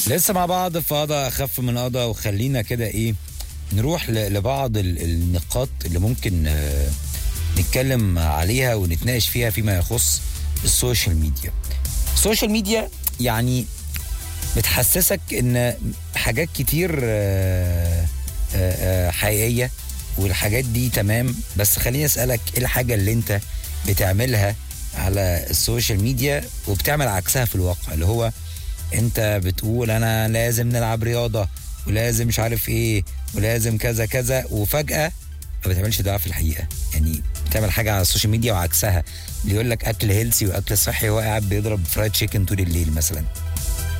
لسه مع بعض في قضاء اخف من قضاء وخلينا كده ايه نروح ل- لبعض ال- النقاط اللي ممكن آه، نتكلم عليها ونتناقش فيها فيما يخص السوشيال ميديا السوشيال ميديا يعني بتحسسك ان حاجات كتير آه، آه، آه، حقيقيه والحاجات دي تمام بس خليني اسالك ايه الحاجه اللي انت بتعملها على السوشيال ميديا وبتعمل عكسها في الواقع اللي هو انت بتقول انا لازم نلعب رياضه ولازم مش عارف ايه ولازم كذا كذا وفجاه ما بتعملش ده في الحقيقه يعني بتعمل حاجه على السوشيال ميديا وعكسها اللي يقول لك اكل هيلسي واكل صحي وهو قاعد بيضرب فرايد تشيكن طول الليل مثلا